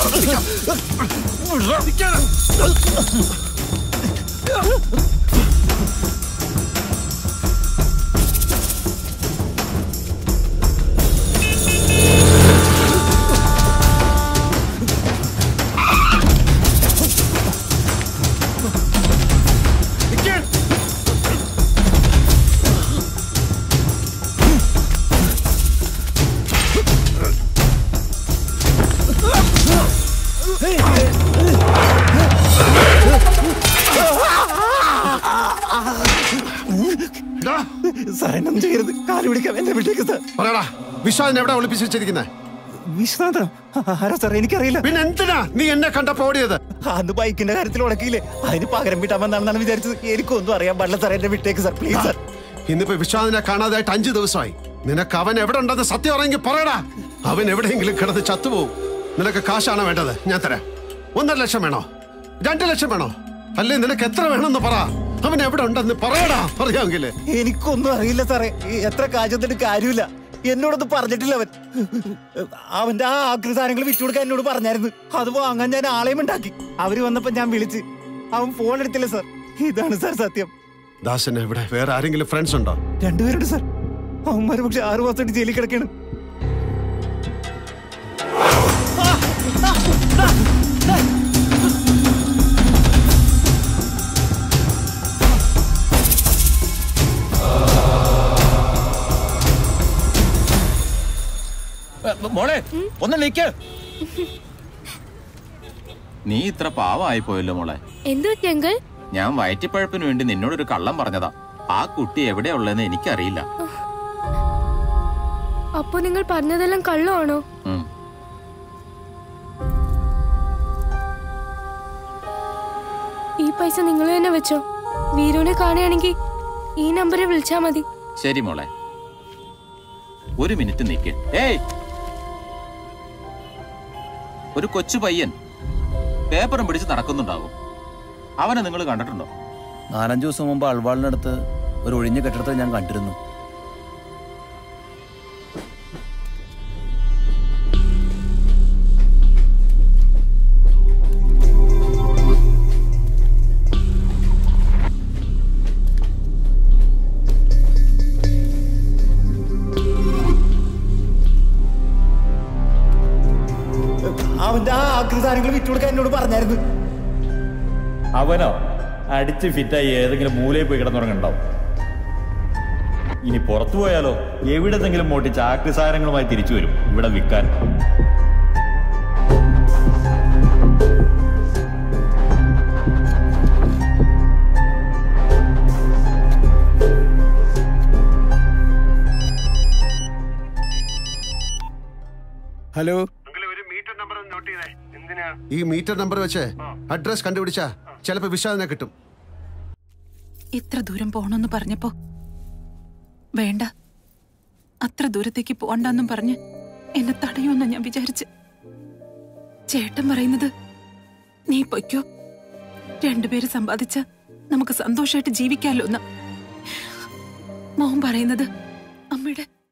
Sir എന്നും ചെയ്യരുത് കാല് പിടിക്കാം എന്നെ വിട്ടേക്ക് സാർ പറയടാ വിശ്വാസിനെ എവിടെ ഒളിപ്പിച്ച് വെച്ചിരിക്കുന്നത് വിശ്വനാഥ ആരാ സാർ എനിക്കറിയില്ല പിന്നെ എന്തിനാ നീ എന്നെ കണ്ടപ്പോ ഓടിയത് അന്ന് ബൈക്കിന്റെ കാര്യത്തിൽ ഉടക്കിയില്ലേ അതിന് പകരം വിട്ടാമെന്നാണെന്നാണ് വിചാരിച്ചത് എനിക്കൊന്നും അറിയാൻ പാടില്ല സാർ എന്നെ വിട്ടേക്ക് സാർ പ്ലീസ് സാർ ഇന്നിപ്പോ വിശ്വാസിനെ കാണാതായിട്ട് അഞ്ചു ദിവസമായി നിനക്ക് അവൻ എവിടെ ഉണ്ടെന്ന് സത്യം അറിയെങ്കിൽ പറയടാ അവൻ എവിടെയെങ്കിലും കിടന്ന് ചത്തുപോകും നിനക്ക് കാശാണ് വേണ്ടത് ഞാൻ തരാം ഒന്നര ലക്ഷം വേണോ രണ്ടു ലക്ഷം വേണോ അല്ലേ നിനക്ക് എത്ര വേണമെന്ന് പറ അവൻ എവിടെ ഉണ്ടെന്ന് പറയടാ പറയാമെങ്കില് എനിക്കൊന്നും അറിയില്ല സാറേ ഈ എത്ര കാശത്തിന് കാര്യമില്ല എന്നോടൊന്നും പറഞ്ഞിട്ടില്ല അവൻ അവന്റെ ആ ആക്രി സാധനങ്ങൾ വിറ്റു കൊടുക്കാൻ എന്നോട് പറഞ്ഞായിരുന്നു അത് വാങ്ങാൻ ഞാൻ ആളെയും ഉണ്ടാക്കി അവര് വന്നപ്പോ ഞാൻ വിളിച്ച് അവൻ ഫോൺ എടുത്തില്ല സാർ ഇതാണ് സാർ സത്യം ദാസന് ഇവിടെ വേറെ ആരെങ്കിലും ഫ്രണ്ട്സ് ഉണ്ടോ രണ്ടുപേരുണ്ട് സാർ അവന്മാര് പക്ഷെ ആറു മാസമായിട്ട് ജയിലിൽ കിടക്കാണ് മോളെ ഒന്ന് നിക്ക് നീ ഇത്ര പാവമായി പോയല്ലോ മോളെ എന്തു പറ്റി അങ്കിൾ ഞാൻ വയറ്റിപ്പഴപ്പിന് വേണ്ടി നിന്നോടൊരു കള്ളം പറഞ്ഞതാ ആ കുട്ടി എവിടെയാ ഉള്ളതെന്ന് എനിക്കറിയില്ല അപ്പൊ നിങ്ങൾ പറഞ്ഞതെല്ലാം കള്ളമാണോ ഉം. ഈ പൈസ നിങ്ങൾ തന്നെ വെച്ചോ വീരുവിനെ കാണുകയാണെങ്കിൽ ഈ നമ്പറിൽ വിളിച്ചാ മതി ശരി മോളെ ഒരു മിനിറ്റ് നിക്ക് ഏയ് ഒരു കൊച്ചു പയ്യൻ പേപ്പറും പിടിച്ച് നടക്കുന്നുണ്ടാവും അവനെ നിങ്ങൾ കണ്ടിട്ടുണ്ടോ നാലഞ്ചു ദിവസം മുമ്പ് അൾവാളിനടുത്ത് ഒരു ഒഴിഞ്ഞ കെട്ടിടത്തിൽ ഞാൻ കണ്ടിരുന്നു അവന്റെ ആ ആക്രി സാധനങ്ങൾ വിറ്റു കൊടുക്കാൻ എന്നോട് പറഞ്ഞായിരുന്നു അവനോ അടിച്ച് ഫിറ്റായി ഏതെങ്കിലും മൂലയിൽ പോയി കിടന്നുറങ്ങണ്ടാവും ഇനി പുറത്തു പോയാലോ എവിടെന്നെങ്കിലും മോട്ടി ചാക്രി സാധനങ്ങളുമായി തിരിച്ചു വരും ഇവിടെ വിൽക്കാൻ ഹലോ ഈ മീറ്റർ നമ്പർ വെച്ച് അഡ്രസ് കണ്ടുപിടിച്ചാ ചിലപ്പോ വിശ്വാസിനെ കിട്ടും ഇത്ര ദൂരം പോണെന്ന് പറഞ്ഞപ്പോ വേണ്ട അത്ര ദൂരത്തേക്ക് പോണ്ടെന്നും പറഞ്ഞ് എന്നെ തടയുമെന്ന് ഞാൻ വിചാരിച്ച് ചേട്ടൻ പറയുന്നത് നീ പൊയ്ക്കോ രണ്ടുപേര് സമ്പാദിച്ച നമുക്ക് സന്തോഷമായിട്ട് ജീവിക്കാലോ എന്ന് മോൻ പറയുന്നത് അമ്മയുടെ